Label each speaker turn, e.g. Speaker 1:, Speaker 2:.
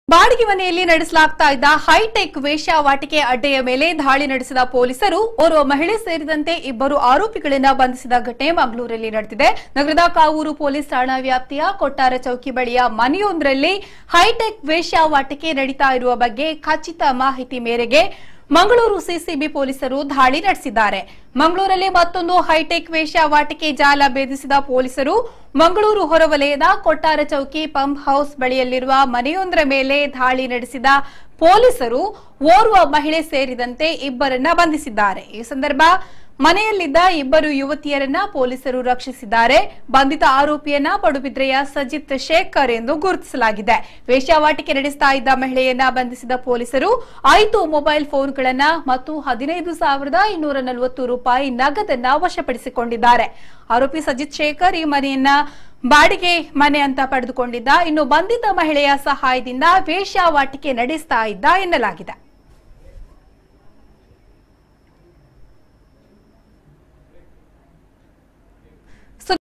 Speaker 1: ಬಾಡಿಗೆ ಮನೆಯಲ್ಲಿ ನಡೆಸಲಾಗ್ತಾ ಇದ್ದ ಹೈಟೆಕ್ ವೇಶ್ಯಾವಾಟಿಕೆ ಅಡ್ಡೆಯ ಮೇಲೆ ದಾಳಿ ನಡೆಸಿದ ಪೊಲೀಸರು ಓರ್ವ ಮಹಿಳೆ ಸೇರಿದಂತೆ ಇಬ್ಬರು ಆರೋಪಿಗಳನ್ನ ಬಂಧಿಸಿದ ಘಟನೆ ಮಂಗಳೂರಲ್ಲಿ ನಡೆದಿದೆ ನಗರದ ಕಾವೂರು ಪೊಲೀಸ್ ಠಾಣಾ ವ್ಯಾಪ್ತಿಯ ಕೊಟ್ಟಾರ ಚೌಕಿ ಬಳಿಯ ಮನೆಯೊಂದರಲ್ಲಿ ಹೈಟೆಕ್ ವೇಶ್ಯಾವಾಟಿಕೆ ನಡೀತಾ ಇರುವ ಬಗ್ಗೆ ಖಚಿತ ಮಾಹಿತಿ ಮೇರೆಗೆ ಮಂಗಳೂರು ಸಿಸಿಬಿ ಪೊಲೀಸರು ದಾಳಿ ನಡೆಸಿದ್ದಾರೆ ಮಂಗಳೂರಲ್ಲಿ ಮತ್ತೊಂದು ಹೈಟೆಕ್ ವೇಶ್ಯಾವಾಟಿಕೆ ಜಾಲ ಭೇದಿಸಿದ ಪೊಲೀಸರು ಮಂಗಳೂರು ಹೊರವಲಯದ ಕೊಟ್ಟಾರ ಚೌಕಿ ಪಂಪ್ ಹೌಸ್ ಬಳಿಯಲ್ಲಿರುವ ಮನೆಯೊಂದರ ಮೇಲೆ ದಾಳಿ ನಡೆಸಿದ ಪೊಲೀಸರು ಓರ್ವ ಮಹಿಳೆ ಸೇರಿದಂತೆ ಇಬ್ಬರನ್ನ ಬಂಧಿಸಿದ್ದಾರೆ ಈ ಸಂದರ್ಭ ಮನೆಯಲ್ಲಿದ್ದ ಇಬ್ಬರು ಯುವತಿಯರನ್ನ ಪೊಲೀಸರು ರಕ್ಷಿಸಿದ್ದಾರೆ ಬಂಧಿತ ಆರೋಪಿಯನ್ನ ಪಡುಬಿದ್ರೆಯ ಸಜಿತ್ ಶೇಖರ್ ಎಂದು ಗುರುತಿಸಲಾಗಿದೆ ವೇಶ್ಯಾವಾಟಿಕೆ ನಡೆಸ್ತಾ ಇದ್ದ ಮಹಿಳೆಯನ್ನ ಬಂಧಿಸಿದ ಪೊಲೀಸರು ಐದು ಮೊಬೈಲ್ ಫೋನ್ಗಳನ್ನ ಮತ್ತು ಹದಿನೈದು ಸಾವಿರದ ಇನ್ನೂರ ನಲವತ್ತು ರೂಪಾಯಿ ನಗದನ್ನ ವಶಪಡಿಸಿಕೊಂಡಿದ್ದಾರೆ ಆರೋಪಿ ಸಜಿತ್ ಶೇಖರ್ ಈ ಮನೆಯನ್ನ ಬಾಡಿಗೆ ಮನೆ ಅಂತ ಪಡೆದುಕೊಂಡಿದ್ದ ಇನ್ನು ಬಂಧಿತ ಮಹಿಳೆಯ ಸಹಾಯದಿಂದ ವೇಶ್ಯಾವಾಟಿಕೆ ನಡೆಸ್ತಾ ಇದ್ದ ಎನ್ನಲಾಗಿದೆ